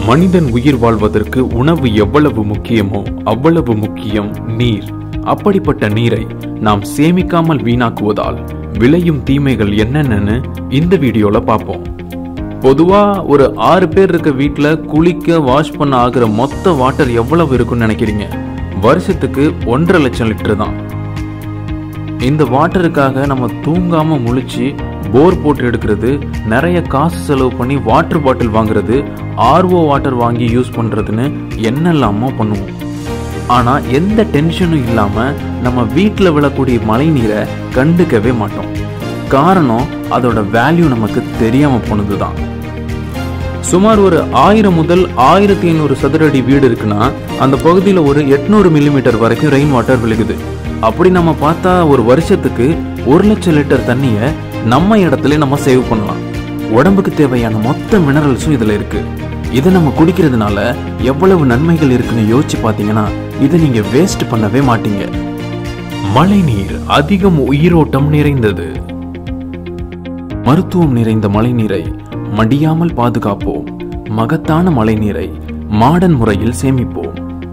மனிதன் உயிர் வாழ்வதற்கு உணவு எவ்வளவு முக்கியமோ அவ்வளவு முக்கியம் நீர் அப்படிப்பட்ட நீரை நாம் சேமிக்காமல் வீணாக்குவதால் விளையும் தீமைகள் என்னென்னு இந்த வீடியோல பார்ப்போம் பொதுவா ஒரு ஆறு பேர் இருக்க வீட்ல குளிக்க வாஷ் பண்ண ஆகுற மொத்த வாட்டர் எவ்வளவு இருக்கும்னு நினைக்கிறீங்க வருஷத்துக்கு ஒன்றரை லட்சம் லிட்டர் தான் இந்த வாட்டருக்காக நம்ம தூங்காம முழிச்சு போர் போட்டு எடுக்கிறது நிறைய காசு செலவு பண்ணி வாட்டர் பாட்டில் வாங்குறது ஆர்ஓ வாட்டர் வாங்கி யூஸ் பண்றதுன்னு என்னெல்லாமோ பண்ணுவோம் ஆனா எந்த டென்ஷனும் இல்லாம நம்ம வீட்டில் விழக்கூடிய மழை நீரை கண்டுக்கவே மாட்டோம் காரணம் அதோட வேல்யூ நமக்கு தெரியாம போனதுதான் சுமார் ஒரு ஆயிரம் முதல் ஆயிரத்தி ஐநூறு சதுர அடி வீடு இருக்குன்னா அந்த பகுதியில் ஒரு எட்நூறு மில்லிமீட்டர் வரைக்கும் ரெயின் வாட்டர் விழுகுது அப்படி நம்ம பார்த்தா ஒரு வருஷத்துக்கு ஒரு லட்சம் லிட்டர் தண்ணியை நம்ம இடத்துல நம்ம சேவ் பண்ணலாம் உடம்புக்கு தேவையான மொத்த மினரல்ஸும் இதுல இருக்கு இதை நம்ம குடிக்கிறதுனால எவ்வளவு நன்மைகள் இருக்குன்னு யோசிச்சு பார்த்தீங்கன்னா இதை நீங்க வேஸ்ட் பண்ணவே மாட்டீங்க மழைநீர் அதிகம் உயிரோட்டம் நிறைந்தது மருத்துவம் நிறைந்த மழைநீரை மடியாமல் பாதுகாப்போம் மகத்தான மழைநீரை மாடர்ன் முறையில் சேமிப்போம்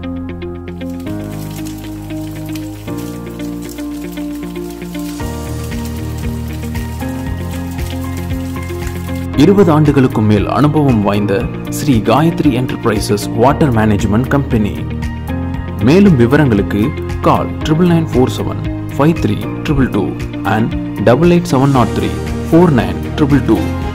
இருபது ஆண்டுகளுக்கும் மேல் அனுபவம் வாய்ந்த Sri Gayathri enterprises water management company மேலும் விவரங்களுக்கு call triple nine four seven five three triple two and double eight seven nought three four nine triple two